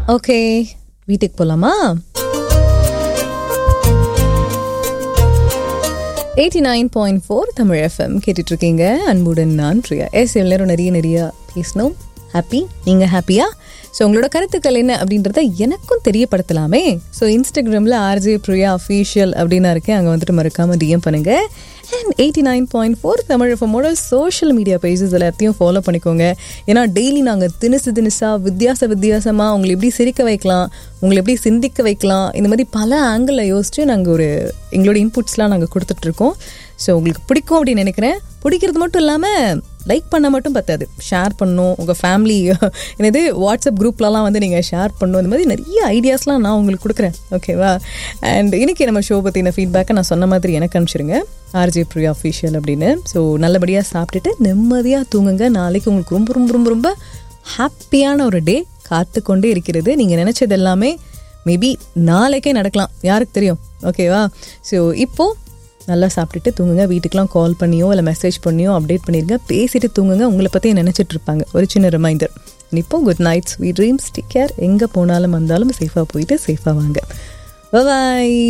okay வீட்டுக்கு போலாமா eighty nine point four Tamil FM கேட்டுட்டு இருக்கீங்க அன்புடன் நான் பிரியா எஸ் எல்லாரும் நிறைய நிறைய பேசணும் ஹாப்பி நீங்கள் ஹாப்பியா ஸோ உங்களோட கருத்துக்கள் என்ன அப்படின்றத எனக்கும் தெரியப்படுத்தலாமே ஸோ இன்ஸ்டாகிராமில் ஆர்ஜே பிரியா அஃபீஷியல் அப்படின்னு இருக்கேன் அங்கே வந்துட்டு மறக்காமல் டிஎம் பண்ணுங்க and eighty nine point four Tamil எஃப்எம்மோட சோஷியல் மீடியா பேஜஸ் எல்லாத்தையும் ஃபாலோ பண்ணிக்கோங்க ஏன்னா டெய்லி நாங்கள் தினுசு தினுசாக வித்தியாச வித்தியாசமாக உங்களை எப்படி சிரிக்க வைக்கலாம் உங்களை எப்படி சிந்திக்க வைக்கலாம் இந்த மாதிரி பல ஆங்கிளில் யோசித்து நாங்கள் ஒரு எங்களோட இன்புட்ஸ்லாம் நாங்கள் கொடுத்துட்ருக்கோம் ஸோ உங்களுக்கு பிடிக்கும் அப்படின்னு நினைக்கிறேன் பிடிக்கிறது மட்டும் இல்லாமல் லைக் பண்ண மட்டும் பத்தாது ஷேர் பண்ணணும் உங்கள் ஃபேமிலி என்னது வாட்ஸ்அப் குரூப்லலாம் வந்து நீங்கள் ஷேர் பண்ணணும் இந்த மாதிரி நிறைய ஐடியாஸ்லாம் நான் உங்களுக்கு கொடுக்குறேன் ஓகேவா அண்ட் இன்னைக்கு நம்ம ஷோ பற்றின ஃபீட்பேக்கை நான் சொன்ன மாதிரி எனக்கு அனுப்பிச்சிருங்க ஆர்ஜே ப்ரியா அஃபீஷியல் அப்படின்னு ஸோ நல்லபடியாக சாப்பிட்டுட்டு நிம்மதியாக தூங்குங்க நாளைக்கு உங்களுக்கு ரொம்ப ரொம்ப ரொம்ப ரொம்ப ஹாப்பியான ஒரு டே காத்து கொண்டே இருக்கிறது நீங்கள் நினச்சது எல்லாமே மேபி நாளைக்கே நடக்கலாம் யாருக்கு தெரியும் ஓகேவா ஸோ இப்போது நல்லா சாப்பிட்டுட்டு தூங்குங்க வீட்டுக்கெலாம் கால் பண்ணியோ இல்லை மெசேஜ் பண்ணியோ அப்டேட் பண்ணிடுங்க பேசிட்டு தூங்குங்க உங்களை பற்றி நினச்சிட்டு இருப்பாங்க ஒரு சின்ன ரிமைண்டர் இப்போ good night sweet dreams take care எங்கே போனாலும் வந்தாலும் சேஃபாக போயிட்டு சேஃபாக வாங்க பாய்